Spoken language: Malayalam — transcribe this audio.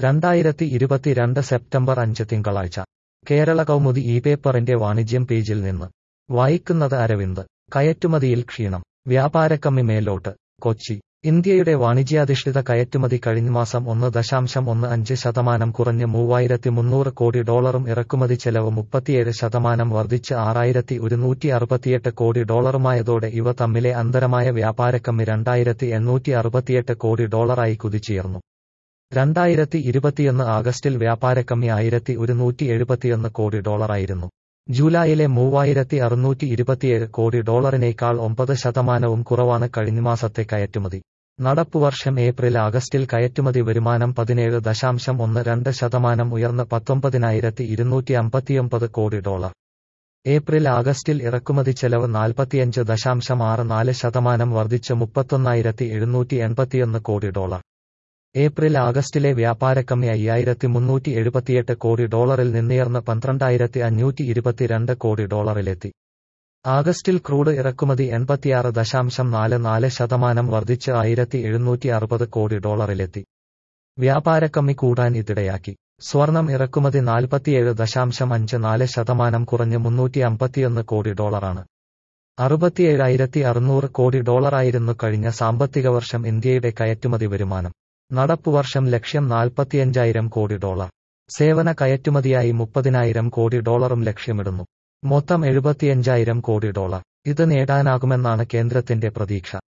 രണ്ടായിരത്തി ഇരുപത്തിരണ്ട് സെപ്റ്റംബർ അഞ്ച് തിങ്കളാഴ്ച കേരള കൗമുദി ഈ പേപ്പറിന്റെ വാണിജ്യം പേജിൽ നിന്ന് വായിക്കുന്നത് അരവിന്ദ് കയറ്റുമതിയിൽ ക്ഷീണം വ്യാപാരക്കമ്മി മേലോട്ട് കൊച്ചി ഇന്ത്യയുടെ വാണിജ്യാധിഷ്ഠിത കയറ്റുമതി കഴിഞ്ഞമാസം ഒന്ന് ദശാംശം ഒന്ന് അഞ്ച് ശതമാനം കുറഞ്ഞ് മൂവായിരത്തി മുന്നൂറ് കോടി ഡോളറും ഇറക്കുമതി ചെലവ് മുപ്പത്തിയേഴ് ശതമാനം വർദ്ധിച്ച് ആറായിരത്തി ഒരുന്നൂറ്റി അറുപത്തിയെട്ട് കോടി ഡോളറുമായതോടെ ഇവ തമ്മിലെ അന്തരമായ വ്യാപാരക്കമ്മി രണ്ടായിരത്തി എണ്ണൂറ്റി അറുപത്തിയെട്ട് കോടി ഡോളറായി കുതിച്ചുയർന്നു രണ്ടായിരത്തി ഇരുപത്തിയൊന്ന് ആഗസ്റ്റിൽ വ്യാപാരക്കമ്മി ആയിരത്തി ഒരുന്നൂറ്റി എഴുപത്തിയൊന്ന് കോടി ഡോളറായിരുന്നു ജൂലൈയിലെ മൂവായിരത്തി അറുന്നൂറ്റി ഇരുപത്തിയേഴ് കോടി ഡോളറിനേക്കാൾ ഒമ്പത് ശതമാനവും കുറവാണ് കഴിഞ്ഞമാസത്തെ കയറ്റുമതി നടപ്പുവർഷം ഏപ്രിൽ ആഗസ്റ്റിൽ കയറ്റുമതി വരുമാനം പതിനേഴ് ദശാംശം ഒന്ന് രണ്ട് ശതമാനം ഉയർന്ന് പത്തൊമ്പതിനായിരത്തി ഇരുന്നൂറ്റി അമ്പത്തിയൊമ്പത് കോടി ഡോളർ ഏപ്രിൽ ആഗസ്റ്റിൽ ഇറക്കുമതി ചെലവ് നാൽപ്പത്തിയഞ്ച് ദശാംശം ആറ് നാല് ശതമാനം വർദ്ധിച്ച് മുപ്പത്തൊന്നായിരത്തി എഴുന്നൂറ്റി എൺപത്തിയൊന്ന് കോടി ഡോളർ ഏപ്രിൽ ആഗസ്റ്റിലെ വ്യാപാരക്കമ്മി അയ്യായിരത്തി മുന്നൂറ്റി എഴുപത്തിയെട്ട് കോടി ഡോളറിൽ നിന്നുയർന്ന് പന്ത്രണ്ടായിരത്തി അഞ്ഞൂറ്റി ഇരുപത്തിരണ്ട് കോടി ഡോളറിലെത്തി ആഗസ്റ്റിൽ ക്രൂഡ് ഇറക്കുമതി എൺപത്തിയാറ് ദശാംശം നാല് നാല് ശതമാനം വർദ്ധിച്ച് ആയിരത്തി എഴുന്നൂറ്റി അറുപത് കോടി ഡോളറിലെത്തി വ്യാപാരക്കമ്മി കൂടാൻ ഇതിടയാക്കി സ്വർണം ഇറക്കുമതി നാൽപ്പത്തിയേഴ് ദശാംശം അഞ്ച് നാല് ശതമാനം കുറഞ്ഞ് മുന്നൂറ്റി അമ്പത്തിയൊന്ന് കോടി ഡോളറാണ് അറുപത്തിയേഴായിരത്തി അറുന്നൂറ് കോടി ഡോളറായിരുന്നു കഴിഞ്ഞ സാമ്പത്തിക വർഷം ഇന്ത്യയുടെ കയറ്റുമതി വരുമാനം നടപ്പുവർഷം ലക്ഷ്യം നാൽപ്പത്തിയഞ്ചായിരം കോടി ഡോളർ സേവന കയറ്റുമതിയായി മുപ്പതിനായിരം കോടി ഡോളറും ലക്ഷ്യമിടുന്നു മൊത്തം എഴുപത്തിയഞ്ചായിരം കോടി ഡോളർ ഇത് നേടാനാകുമെന്നാണ് കേന്ദ്രത്തിന്റെ പ്രതീക്ഷ